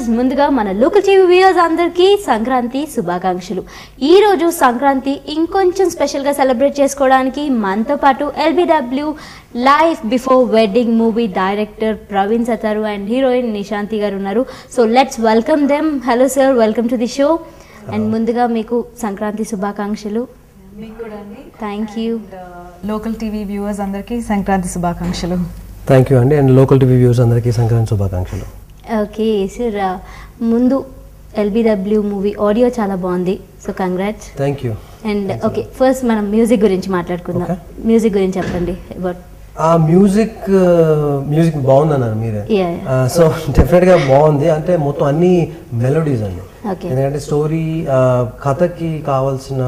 ముందుగా మన local TV viewers అందరికీ సంక్రాంతి శుభాకాంక్షలు ఈ రోజు సంక్రాంతి ఇంకొంచెం స్పెషల్గా సెలబ్రేట్ చేసుకోవడానికి మనతో పాటు LBW life before wedding movie director Praveen Sataru and heroine Nishanthi garu ఉన్నారు so let's welcome them hello sir welcome to the show and ముందుగా మీకు సంక్రాంతి శుభాకాంక్షలు మీకు కూడా అండి thank you local TV viewers అందరికీ సంక్రాంతి శుభాకాంక్షలు థ్యాంక్ యూ అండి అండ్ లోకల్ టీవీ వ్యూస్ అందరికీ సంక్రాంతి శుభాకాంక్షలు ఓకే సార్ ముందు ఎల్బిడబ్ల్యూ మూవీ ఆడియో చాలా బాగుంది so congrats thank you and okay first మనం మ్యూజిక్ గురించి మాట్లాడుకుందాం Okay. మ్యూజిక్ గురించి చెప్పండి అబౌట్ ఆ మ్యూజిక్ మ్యూజిక్ బాగుందన్నారు మీరే Yeah, yeah. సో డెఫినెట్గా బాగుంది అంటే మొత్తం అన్ని మెలోడీస్ అండి Okay. ఎందుకంటే స్టోరీ కథకి కావాల్సిన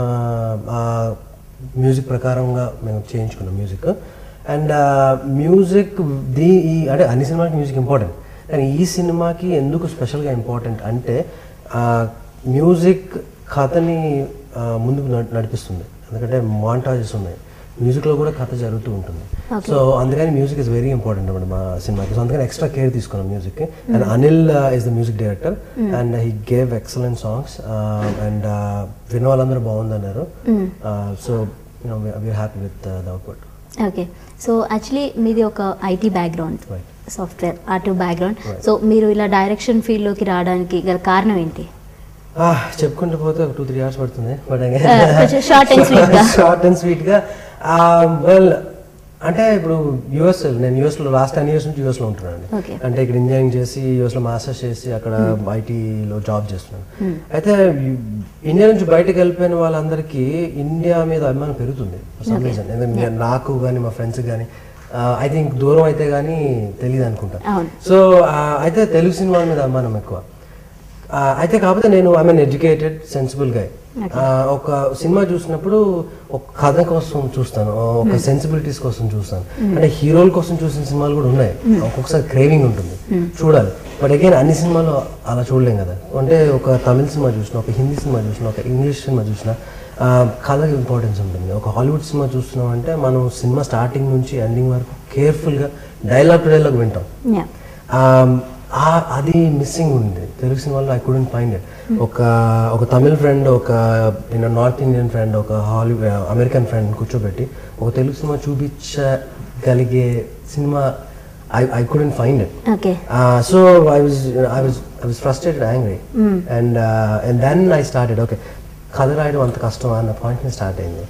మ్యూజిక్ ప్రకారంగా మేము చేయించుకున్నాం మ్యూజిక్ అండ్ మ్యూజిక్ దీ ఈ అంటే అన్ని సినిమాకి మ్యూజిక్ ఇంపార్టెంట్ కానీ ఈ సినిమాకి ఎందుకు స్పెషల్గా ఇంపార్టెంట్ అంటే మ్యూజిక్ కథని ఆ, ముందుకు నడి- నడిపిస్తుంది ఎందుకంటే మాంటాజెస్ ఉన్నాయి మ్యూజిక్లో కూడా కథ జరుగుతూ ఉంటుంది Okay. సో అందుకని మ్యూజిక్ ఇస్ వెరీ ఇంపార్టెంట్ అనమాట మా సినిమాకి సో అందుకని ఎక్స్ట్రా కేర్ తీసుకున్నాం music and Anil is the music director and he gave excellent songs and విన్న వాళ్ళందరూ బాగుందన్నారు so you know we are happy with the output okay so actually మీది ఒక IT background Right. Software art background Right. So మీరు ఇలా direction ఫీల్డ్లోకి రావడానికి గల కారణం ఏంటి చెప్పుకుంటూ పోతే ఒక టూ త్రీ అవర్స్ పడుతుంది బట్ కొంచెం short and sweet గా. షార్ట్ అండ్ స్వీట్ గా వెల్ అంటే ఇప్పుడు యుఎస్ నేను యుఎస్ లో లాస్ట్ టెన్ ఇయర్స్ నుంచి యుఎస్ లో ఉంటున్నాను Okay. అంటే ఇక్కడ ఇంజనీరింగ్ చేసి యుఎస్ లో మాస్టర్స్ చేసి అక్కడ ఐటీలో జాబ్ చేస్తున్నాను అయితే యు- ఇండియా నుంచి బయటకు వెళ్ళిపోయిన వాళ్ళందరికీ ఇండియా మీద అభిమానం పెరుగుతుంది for some reason. ఎందుకంటే నాకు కానీ మా ఫ్రెండ్స్ కానీ ఐ థింక్ దూరం అయితే కానీ తెలియదు అనుకుంటా అవును. సో అయితే తెలుగు సినిమాల మీద అభిమానం ఎక్కువ ఆ, అయితే కాకపోతే నేను ఐ మీన్ ఎడ్యుకేటెడ్ సెన్సిబుల్ గా ఒక సినిమా చూసినప్పుడు ఒక కథ కోసం చూస్తాను ఒక సెన్సిబిలిటీస్ కోసం చూస్తాను అంటే హీరోల కోసం చూసిన సినిమాలు కూడా ఉన్నాయి ఒక్కొక్కసారి క్రేవింగ్ ఉంటుంది చూడాలి బట్ అగైన్ అన్ని సినిమాలు అలా చూడలేం కదా అంటే ఒక తమిళ సినిమా చూసిన ఒక హిందీ సినిమా చూసిన ఒక ఇంగ్లీష్ సినిమా చూసిన ఆ, కథకి ఇంపార్టెన్స్ ఉంటుంది ఒక హాలీవుడ్ సినిమా చూస్తున్నాం అంటే మనం సినిమా స్టార్టింగ్ నుంచి ఎండింగ్ వరకు కేర్ఫుల్గా డైలాగ్ టు డైలాగ్ వింటాం యా Um, ఆ- అది మిస్సింగ్ ఉంది తెలుగు సినిమాలో ఐ కుడెంట్ ఫైండ్ ఇట్ ఒక ఒక తమిళ ఫ్రెండ్ ఒక నార్త్ ఇండియన్ ఫ్రెండ్ ఒక హాలీవుడ్ అమెరికన్ ఫ్రెండ్ కూర్చోబెట్టి ఒక తెలుగు సినిమా చూపించగలిగే cinema I I couldn't find it okay so I was I was I was frustrated angry and and then I started okay కథ రాయడం అంత కష్టం అన్న పాయింట్ స్టార్ట్ అయింది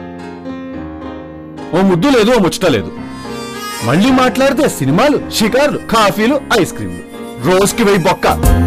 ఓ ముద్దు లేదు ఓ ముచ్చట లేదు మళ్ళీ మాట్లాడితే సినిమాలు షికార్లు కాఫీలు ఐస్ క్రీమ్లు రోజుకి వెయ్యి బొక్క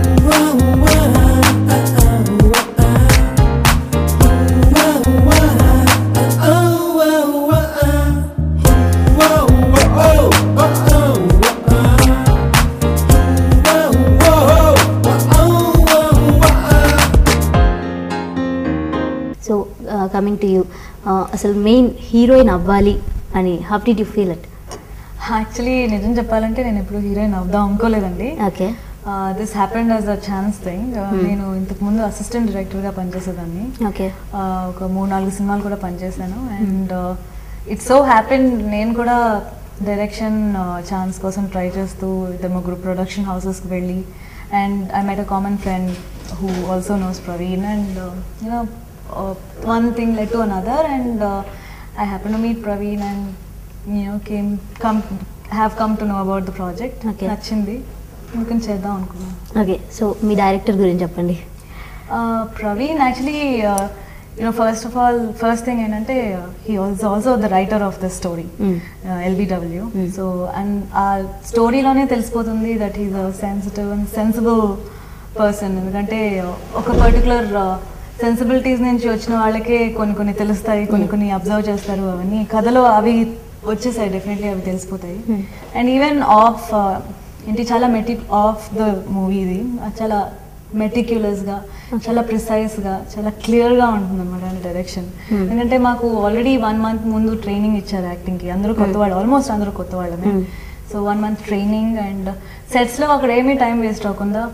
సో కమింగ్ టు యూ అసలు మెయిన్ హీరోయిన్ అవ్వాలి అని how did you feel it actually నిజం చెప్పాలంటే నేను ఎప్పుడు హీరోయిన్ అవుదాం అనుకోలేదండి okay this happened as a chance thing నేను ఇంతకు ముందు అసిస్టెంట్ డైరెక్టర్గా పనిచేసేదాన్ని ఓకే Uh, ఒక మూడు నాలుగు సినిమాలు కూడా పనిచేశాను అండ్ ఇట్స్ సో హ్యాపెన్ నేను కూడా డైరెక్షన్ ఛాన్స్ కోసం ట్రై చేస్తూ ఇద్దరు ముగ్గురు ప్రొడక్షన్ హౌసెస్కి వెళ్ళి and I met a common friend who also knows Praveen and you know one thing led to another and I happen to meet Praveen and you know came come have come to know about the project Okay. నచ్చింది అందుకని చేద్దాం అనుకున్నాను okay so మీ director గురించి చెప్పండి Uh, Praveen actually, uh, you know, first of all, first thing ఏంటంటే he was also the writer of the story, Mm. uh, LBW. Mm. So, and ఆ స్టోరీలోనే తెలిసిపోతుంది that is a sensitive and sensible person ఎందుకంటే ఒక particular sensibilities నుంచి వచ్చిన వాళ్ళకే కొన్ని కొన్ని తెలుస్తాయి కొన్ని కొన్ని అబ్జర్వ్ చేస్తారు అవన్నీ కథలో అవి వచ్చేసాయి డెఫినెట్లీ అవి తెలిసిపోతాయి Hmm. అండ్ ఈవెన్ ఆఫ్ ఏంటి చాలా మెటి ఆఫ్ ద మూవీ ఇది అది చాలా మెటిక్యులస్గా చాలా ప్రిసైజ్గా చాలా క్లియర్గా ఉంటుంది అనమాట డైరెక్షన్ Hmm. ఎందుకంటే మాకు ఆల్రెడీ వన్ మంత్ ముందు ట్రైనింగ్ ఇచ్చారు యాక్టింగ్కి అందరూ కొత్త వాళ్ళు ఆల్మోస్ట్ అందరూ కొత్త వాళ్ళమే Hmm. So one month training and సెట్స్లో అక్కడ ఏమీ టైం వేస్ట్ అవ్వకుండా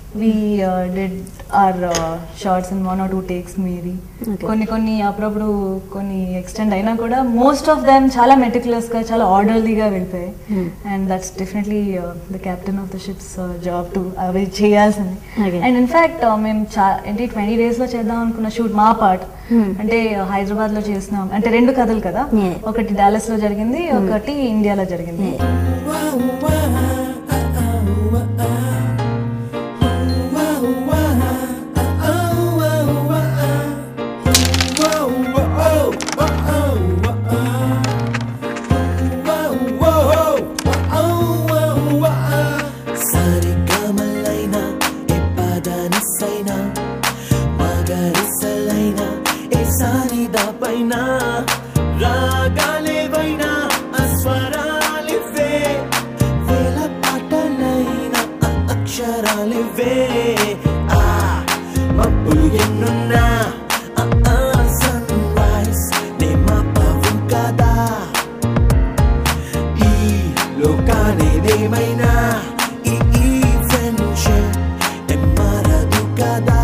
we did our shots in one or two takes maybe Okay. కొన్ని కొన్ని అప్పుడప్పుడు కొన్ని ఎక్స్టెండ్ అయినా కూడా మోస్ట్ ఆఫ్ దెమ్ చాలా మెటిక్యులస్ గా చాలా ఆర్డర్లీగా వెళ్ళిపోయాయి Hmm. And that's definitely the captain of the ship's job to అవి చేయాల్సింది Okay. అండ్ ఇన్ఫాక్ట్ మేము చా ఏంటి ట్వంటీ డేస్ లో చేద్దాం అనుకున్న షూట్ మా పార్ట్ Hmm. అంటే హైదరాబాద్ లో చేసినాం అంటే రెండు కథలు కదా Yeah. ఒకటి డాలస్ లో జరిగింది ఒకటి ఇండియాలో జరిగింది సరిగమలైనా ఏ పదనిసైనా మగరిసలైనా ఏ సానిదా పైన రాగాలేవైనా అస్వరాలివే వేల పాటలైనా ఆ అక్షరాలివే ఆ మబ్బులు ఎన్నున్నా ఆ ఆ సన్రైజ్ నే మాపవు కదా ఈ లోకానేదేమైనా ఈ ఈ ఫ్రెండ్షిప్ మారదు కదా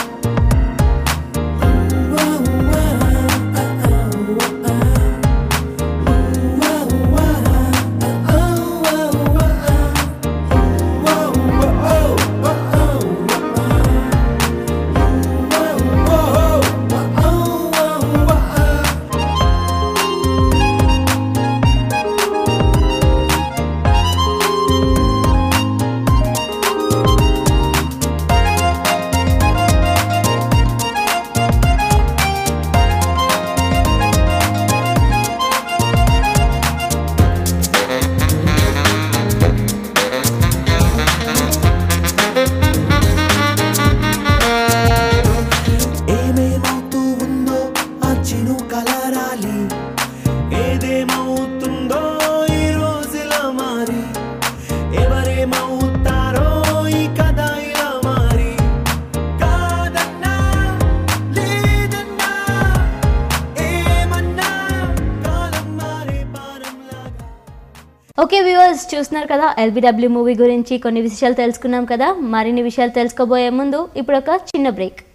ఏమేమవుతూ ఉందో ఆ చిను కలరాలి ఏదేమవుతుందో ఈ రోజులా మారి ఎవరేమవుతారో ఈ కథ ఇలా మారి కాదన్నా లేదన్నా ఏమన్నా కాలం మారే పారంలాగా ఓకే వ్యూవర్స్ చూస్తున్నారు కదా ఎల్బిడబ్ల్యూ మూవీ గురించి కొన్ని విషయాలు తెలుసుకున్నాం కదా మరిన్ని విషయాలు తెలుసుకోబోయే ముందు ఇప్పుడు ఒక చిన్న బ్రేక్